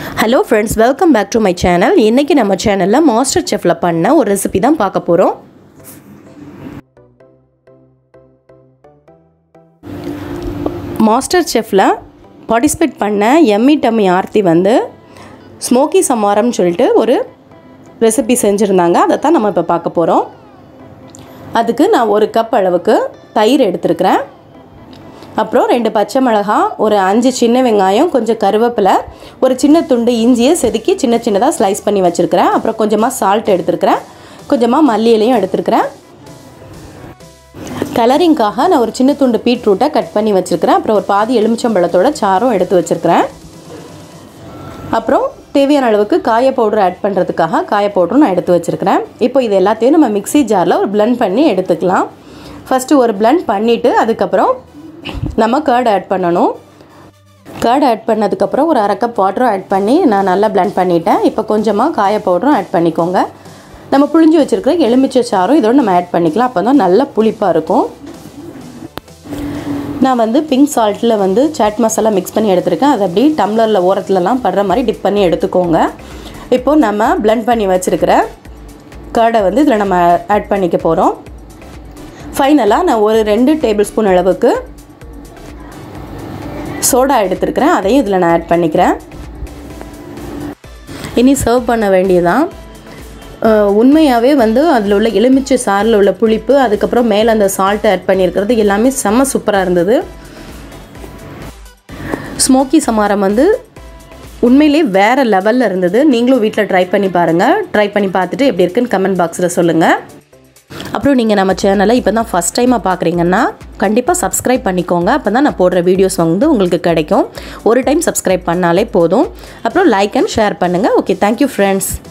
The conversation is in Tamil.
hello friends welcome back to my channel இன்றைக்கி நம்ம சேனலில் மாஸ்டர் செஃப்பில் பண்ண ஒரு ரெசிபி தான் பார்க்க போகிறோம் மாஸ்டர் செஃப்பில் பார்ட்டிசிபேட் பண்ண எம்மி டம்மி ஆர்த்தி வந்து ஸ்மோக்கி சமாரம்னு சொல்லிட்டு ஒரு ரெசிபி செஞ்சுருந்தாங்க அதை தான் நம்ம இப்போ பார்க்க போகிறோம் அதுக்கு நான் ஒரு கப் அளவுக்கு தயிர் எடுத்துருக்கிறேன் அப்புறம் ரெண்டு பச்சை மிளகா ஒரு அஞ்சு சின்ன வெங்காயம் கொஞ்சம் கருவேப்பிலை ஒரு சின்ன துண்டு இஞ்சியை செதுக்கி சின்ன சின்னதாக ஸ்லைஸ் பண்ணி வச்சுருக்கிறேன் அப்புறம் கொஞ்சமாக சால்ட் எடுத்துருக்கிறேன் கொஞ்சமாக மல்லி இலையும் எடுத்துருக்கிறேன் கலரிங்காக நான் ஒரு சின்ன துண்டு பீட்ரூட்டை கட் பண்ணி வச்சுருக்கிறேன் அப்புறம் ஒரு பாதி எலுமிச்சம்பழத்தோட சாரும் எடுத்து வச்சுருக்கிறேன் அப்புறம் தேவையான அளவுக்கு காய பவுடர் ஆட் பண்ணுறதுக்காக காய பவுடரும் நான் எடுத்து வச்சுருக்கிறேன் இப்போ இது எல்லாத்தையும் நம்ம மிக்ஸி ஜாரில் ஒரு பிளெண்ட் பண்ணி எடுத்துக்கலாம் ஃபஸ்ட்டு ஒரு பிளெண்ட் பண்ணிவிட்டு அதுக்கப்புறம் நம்ம கேர்ட் ஆட் பண்ணணும் கேர்ட் ஆட் பண்ணதுக்கப்புறம் ஒரு அரை கப் வாட்டரும் ஆட் பண்ணி நான் நல்லா பிளெண்ட் பண்ணிட்டேன் இப்போ கொஞ்சமாக காய பவுடரும் ஆட் பண்ணிக்கோங்க நம்ம புழிஞ்சு வச்சுருக்கிற எலுமிச்சை சாரும் இதோடு நம்ம ஆட் பண்ணிக்கலாம் அப்போ தான் நல்லா புளிப்பாக இருக்கும் நான் வந்து பிங்க் சால்ட்டில் வந்து சாட் மசாலா மிக்ஸ் பண்ணி எடுத்திருக்கேன் அது அப்படி டம்ளரில் ஓரத்துலலாம் படுற மாதிரி டிப் பண்ணி எடுத்துக்கோங்க இப்போது நம்ம பிளெண்ட் பண்ணி வச்சுருக்கிற கேர்டை வந்து இதில் நம்ம ஆட் பண்ணிக்க போகிறோம் ஃபைனலாக நான் ஒரு ரெண்டு டேபிள் ஸ்பூன் அளவுக்கு சோடா எடுத்துருக்கிறேன் அதையும் இதில் நான் ஆட் பண்ணிக்கிறேன் இனி சர்வ் பண்ண வேண்டியதான் உண்மையாகவே வந்து அதில் உள்ள எலுமிச்சை சாரில் உள்ள புளிப்பு அதுக்கப்புறம் மேலே அந்த சால்ட்டை ஆட் பண்ணியிருக்கிறது எல்லாமே செம்ம சூப்பராக இருந்தது ஸ்மோக்கி சமாரம் வந்து உண்மையிலே வேறு லெவலில் இருந்தது நீங்களும் வீட்டில் ட்ரை பண்ணி பாருங்கள் ட்ரை பண்ணி பார்த்துட்டு எப்படி இருக்குன்னு கமெண்ட் பாக்ஸில் சொல்லுங்கள் அப்புறம் நீங்கள் நம்ம சேனலை இப்போ தான் ஃபஸ்ட் டைமாக பார்க்குறீங்கன்னா கண்டிப்பாக சப்ஸ்கிரைப் பண்ணிக்கோங்க அப்போ தான் நான் போடுற வீடியோஸ் வந்து உங்களுக்கு கிடைக்கும் ஒரு டைம் சப்ஸ்கிரைப் பண்ணாலே போதும் அப்புறம் லைக் அண்ட் ஷேர் பண்ணுங்கள் ஓகே தேங்க்யூ ஃப்ரெண்ட்ஸ்